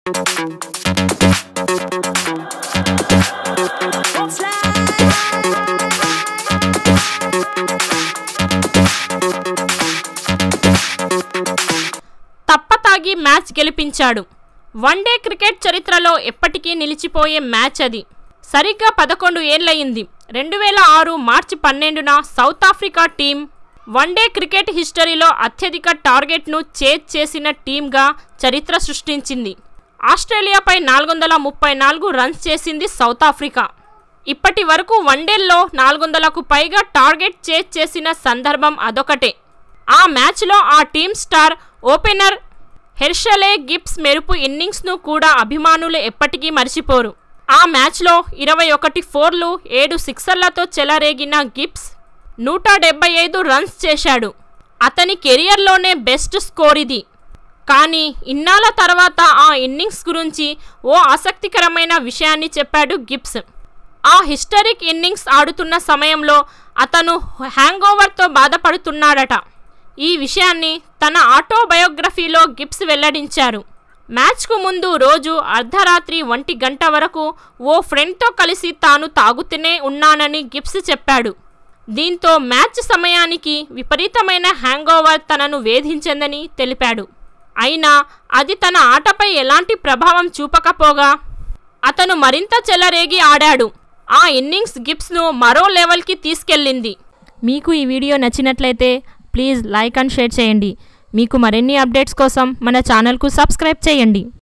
తప్పతాగి match గెలిపించాడు one day cricket చరిత్రలో ఎప్పటికీ నిలిచిపోయే మ్యాచ్ అది సరిగ్గా పదకొండు ఏళ్లయింది రెండు వేల ఆరు మార్చి పన్నెండున South Africa team one day cricket హిస్టరీలో అత్యధిక టార్గెట్ను చేజ్ చేసిన టీంగా చరిత్ర సృష్టించింది ఆస్ట్రేలియాపై నాలుగు వందల ముప్పై నాలుగు రన్స్ చేసింది సౌత్ ఆఫ్రికా ఇప్పటి వరకు వన్డేల్లో నాలుగు వందలకు పైగా టార్గెట్ చేజ్ చేసిన సందర్భం అదొకటే ఆ మ్యాచ్లో ఆ team star opener Herschelle Gibbs మెరుపు ఇన్నింగ్స్ను కూడా అభిమానులు ఎప్పటికీ మర్చిపోరు ఆ మ్యాచ్లో ఇరవై ఒకటి ఫోర్లు ఏడు సిక్సర్లతో చెలరేగిన గిబ్స్ నూట డెబ్బై ఐదు రన్స్ చేశాడు అతని కెరియర్లోనే బెస్ట్ స్కోర్ ఇది కానీ ఇన్నాళ్ళ తర్వాత ఆ ఇన్నింగ్స్ గురించి ఓ ఆసక్తికరమైన విషయాన్ని చెప్పాడు గిబ్స్ ఆ హిస్టరిక్ ఇన్నింగ్స్ ఆడుతున్న సమయంలో అతను హ్యాంగ్ ఓవర్తో బాధపడుతున్నాడట ఈ విషయాన్ని తన ఆటోబయోగ్రఫీలో గిబ్స్ వెల్లడించారు మ్యాచ్కు ముందు రోజు అర్ధరాత్రి ఒంటి గంట వరకు ఓ ఫ్రెండ్తో కలిసి తాను తాగుతూనే ఉన్నానని గిబ్స్ చెప్పాడు దీంతో మ్యాచ్ సమయానికి విపరీతమైన హ్యాంగ్ ఓవర్ తనను వేధించిందని తెలిపాడు అయినా అది తన ఆటపై ఎలాంటి ప్రభావం చూపకపోగా అతను మరింత చెలరేగి ఆడాడు ఆ ఇన్నింగ్స్ గిబ్స్ను మరో లెవెల్కి తీసుకెళ్ళింది మీకు ఈ వీడియో నచ్చినట్లయితే ప్లీజ్ లైక్ అండ్ షేర్ చేయండి మీకు మరిన్ని అప్డేట్స్ కోసం మన ఛానల్కు సబ్స్క్రైబ్ చేయండి